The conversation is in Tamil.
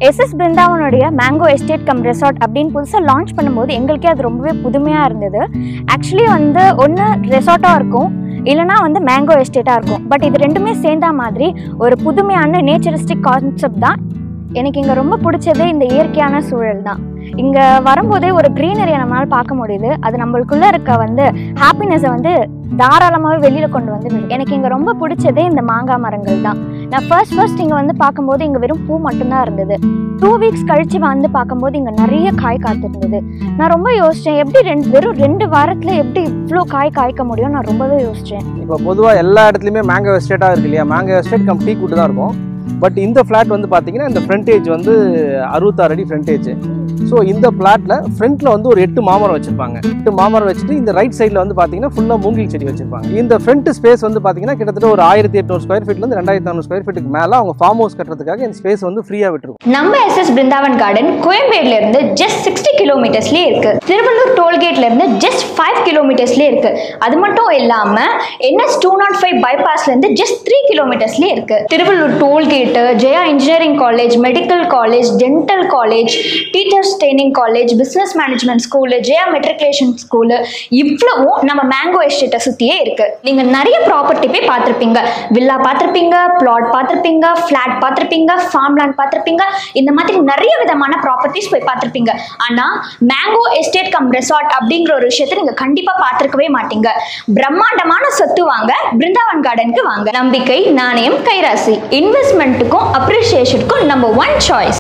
எஸ்எஸ் பிருந்தாவனுடைய மேங்கோ எஸ்டேட் கம் ரெசார்ட் அப்படின்னு புதுசாக லான்ச் பண்ணும்போது எங்களுக்கே அது ரொம்பவே புதுமையாக இருந்தது ஆக்சுவலி வந்து ஒன்று ரெசார்ட்டாக இருக்கும் இல்லைனா வந்து மேங்கோ எஸ்டேட்டாக இருக்கும் பட் இது ரெண்டுமே சேர்ந்தா மாதிரி ஒரு புதுமையான நேச்சரிஸ்டிக் கான்செப்ட் தான் எனக்கு இங்கே ரொம்ப பிடிச்சதே இந்த இயற்கையான சூழல் தான் இங்கே வரும்போதே ஒரு க்ரீனரியை நம்மளால் பார்க்க முடியுது அது நம்மளுக்குள்ளே இருக்க வந்து ஹாப்பினஸை வந்து தாராளமாகவே வெளியில் கொண்டு வந்து விடும். எனக்கு இங்கே ரொம்ப பிடிச்சதே இந்த மாங்காய் மரங்கள் தான் நான் ஃபர்ஸ்ட் ஃபர்ஸ்ட் இங்கே வந்து பார்க்கும்போது இங்கே வெறும் பூ மட்டும்தான் இருந்தது டூ வீக்ஸ் கழிச்சு வந்து பார்க்கும்போது இங்கே நிறைய காய் காத்திருந்தது நான் ரொம்ப யோசித்தேன் எப்படி ரெண்டு வெறும் ரெண்டு வாரத்தில் எப்படி இவ்வளோ காய் காய்க்க முடியும் நான் ரொம்பவே யோசித்தேன் இப்போ பொதுவாக எல்லா இடத்துலையுமே மேங்கோ எஸ்டேட்டாக இருக்கு இல்லையா மேங்கோ எஸ்டேட் கம் டீ கூட்டு தான் இருக்கும் பட் இந்த ஃப்ளாட் வந்து பார்த்தீங்கன்னா இந்த ஃப்ரண்டேஜ் வந்து அறுபத்தாறு அடி ஃப்ரண்டேஜ் ஸோ இந்த ஃப்ளாட்டில் ஃப்ரண்ட்டில் வந்து ஒரு எட்டு மாமரம் வச்சுருப்பாங்க எட்டு மாமரம் வச்சுட்டு இந்த ரைட் சைடில் வந்து பார்த்தீங்கன்னா ஃபுல்லாக மூங்கில் செடி வச்சிருப்பாங்க இந்த ஃப்ரண்ட் ஸ்பேஸ் வந்து பார்த்தீங்கன்னா கிட்டத்தட்ட ஒரு ஆயிரத்தி எட்நூறு ஸ்கொயர் ஃபீட்லேருந்து ரெண்டாயிரத்தி ஐநூறு ஸ்கொயர் ஃபீட்டுக்கு மேலே அவங்க ஃபார்ம் ஹவுஸ் கட்டுறதுக்காக இந்த ஸ்பேஸ் வந்து ஃப்ரீயாக விட்டுருக்கும் நம்ம எஸ்எஸ் பிருந்தாவன் கார்டன் கோயம்பேடுல இருந்து ஜஸ்ட் சிக்ஸ்டி கிலோமீட்டர்ஸ்லேயே இருக்கு திருவள்ளூர் டோல்கேட்ல இருந்து ஜஸ்ட் ஃபைவ் கிலோமீட்டர்ஸ்லேயே இருக்கு அது மட்டும் இல்லாம என்எஸ் டூ நாட் ஃபைவ் பைபாஸ்ல இருந்து ஜஸ்ட் த்ரீ கிலோமீட்டர்ஸ்லேயே இருக்கு Thiruvallur tollgate Jaya engineering college medical college dental college teachers training college business management school Jaya matriculation school இவ்வளவும் நம்ம மேங்கோ எஸ்டேட்டை சுற்றியே இருக்கு நீங்க நிறைய ப்ராப்பர்ட்டி போய் பார்த்துருப்பீங்க வில்லா பார்த்துருப்பீங்க பிளாட் பார்த்துருப்பீங்க ஃப்ளாட் பார்த்துருப்பீங்க ஃபார்ம் லேண்ட் பார்த்துருப்பீங்க இந்த மாதிரி நிறைய விதமான ப்ராப்பர்ட்டிஸ் போய் பார்த்துருப்பீங்க ஆனால் மேங்கோ எஸ்டேட் கம் ரெசார்ட் அப்படிங்கிற ஒரு விஷயத்தை நீங்கள் கண்டிப்பாக பார்த்துருக்கவே மாட்டீங்க பிரம்மாண்டமான சொத்து வாங்க பிருந்தாவன் கார்டனுக்கு வாங்க நம்பிக்கை நாணயம் கைராசி இன்வெஸ்ட்மெண்ட்டுக்கும் அப்ரிசியேஷனுக்கும் நம்பர் ஒன் சாய்ஸ்